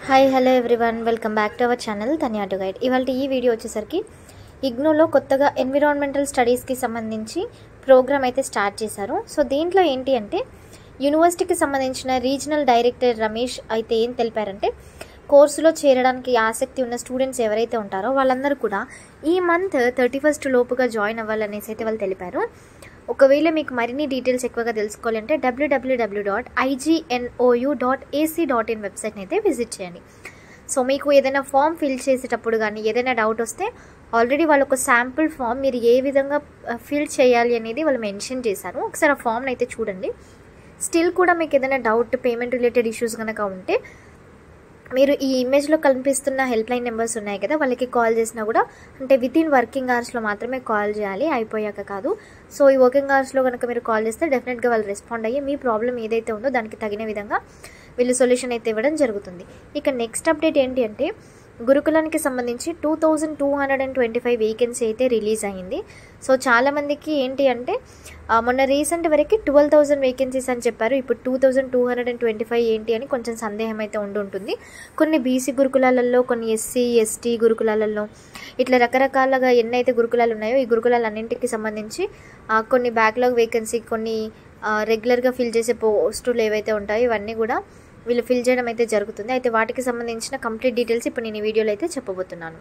hi hello everyone welcome back to our channel Dhanya to guide ఇవాళ ఈ video వచ్చేసరికి ఇగ్నోలో కొత్తగా ఎన్విరాన్మెంటల్ స్టడీస్కి సంబంధించి ప్రోగ్రామ్ అయితే స్టార్ట్ చేశారు సో దీంట్లో ఏంటి అంటే యూనివర్సిటీకి సంబంధించిన రీజనల్ డైరెక్టర్ రమేష్ అయితే ఏం తెలిపారంటే కోర్సులో చేరడానికి ఆసక్తి ఉన్న స్టూడెంట్స్ ఎవరైతే ఉంటారో వాళ్ళందరూ కూడా ఈ మంత్ థర్టీ ఫస్ట్ లోపుగా జాయిన్ అవ్వాలనేసి అయితే వాళ్ళు తెలిపారు ఒకవేళ మీకు మరిన్ని డీటెయిల్స్ ఎక్కువగా తెలుసుకోవాలంటే డబ్ల్యూడబ్ల్యూడబ్ల్యూ dot IGNOU dot ac dot in వెబ్సైట్ని అయితే విజిట్ చేయండి సో మీకు ఏదైనా ఫామ్ ఫిల్ చేసేటప్పుడు కానీ ఏదైనా డౌట్ వస్తే ఆల్రెడీ వాళ్ళు ఒక శాంపుల్ ఫామ్ మీరు ఏ విధంగా ఫిల్ చేయాలి అనేది వాళ్ళు మెన్షన్ చేశారు ఒకసారి ఆ ఫామ్ని అయితే చూడండి స్టిల్ కూడా మీకు ఏదైనా డౌట్ పేమెంట్ రిలేటెడ్ ఇష్యూస్ కనుక ఉంటే మీరు ఈ ఇమేజ్లో కనిపిస్తున్న హెల్ప్ లైన్ నెంబర్స్ ఉన్నాయి కదా వాళ్ళకి కాల్ చేసినా కూడా అంటే విత్ ఇన్ వర్కింగ్ అవర్స్లో మాత్రమే కాల్ చేయాలి అయిపోయాక కాదు సో ఈ వర్కింగ్ అవర్స్లో కనుక మీరు కాల్ చేస్తే డెఫినెట్గా వాళ్ళు రెస్పాండ్ అయ్యి మీ ప్రాబ్లం ఏదైతే ఉందో దానికి తగిన విధంగా వీళ్ళు సొల్యూషన్ అయితే ఇవ్వడం జరుగుతుంది ఇక నెక్స్ట్ అప్డేట్ ఏంటి అంటే గురుకులానికి సంబంధించి two thousand two hundred and twenty five vacancy అయితే రిలీజ్ అయ్యింది సో చాలామందికి ఏంటి అంటే ఆ, మొన్న రీసెంట్ వరకు ట్వెల్వ్ థౌజండ్ వేకెన్సీస్ అని చెప్పారు ఇప్పుడు two thousand two hundred and twenty five ఏంటి అని కొంచెం సందేహం అయితే ఉండి ఉంటుంది కొన్ని బీసీ గురుకులాలలో కొన్ని ఎస్సీ ఎస్టీ గురుకులాలలో ఇట్లా రకరకాలుగా ఎన్ని అయితే గురుకులాలు ఉన్నాయో ఈ గురుకులాలన్నింటికి సంబంధించి ఆ, కొన్ని బ్యాక్లాగ్ వేకెన్సీ కొన్ని రెగ్యులర్గా ఫిల్ చేసే పోస్టులు ఏవైతే ఉంటాయో ఇవన్నీ కూడా వీళ్ళు ఫిల్ చేయడం అయితే జరుగుతుంది అయితే వాటికి సంబంధించిన కంప్లీట్ డీటెయిల్స్ ఇప్పుడు నేను ఈ వీడియోలో అయితే చెప్పబోతున్నాను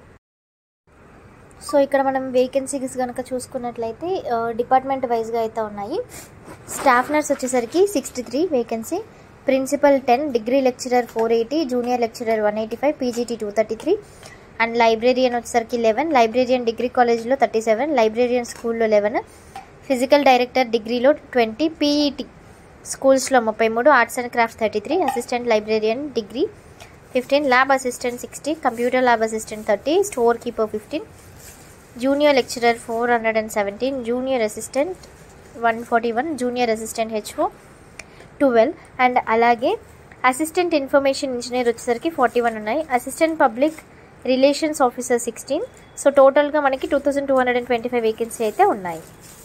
సో ఇక్కడ మనం వేకెన్సీస్ కనుక చూసుకున్నట్లయితే డిపార్ట్మెంట్ వైజ్గా అయితే ఉన్నాయి స్టాఫ్ నర్స్ వచ్చేసరికి sixty three vacancy principal ten degree lecturer four eighty junior lecturer one eighty five PGT two thirty three and librarian వచ్చేసరికి లెవెన్ లైబ్రేరియన్ డిగ్రీ కాలేజ్లో థర్టీ సెవెన్ లైబ్రేరియన్ స్కూల్లో లెవెన్ ఫిజికల్ డైరెక్టర్ డిగ్రీలో twenty PET స్కూల్స్లో ముప్పై మూడు arts and crafts thirty three assistant librarian degree fifteen lab assistant sixty computer lab assistant thirty store keeper fifteen junior lecturer four hundred and seventeen junior assistant one forty one junior assistant HO twelve and అలాగే assistant information engineer వచ్చేసరికి forty one ఉన్నాయి assistant public relations officer sixteen so టోటల్గా మనకి two thousand two hundred and twenty five vacancy అయితే ఉన్నాయి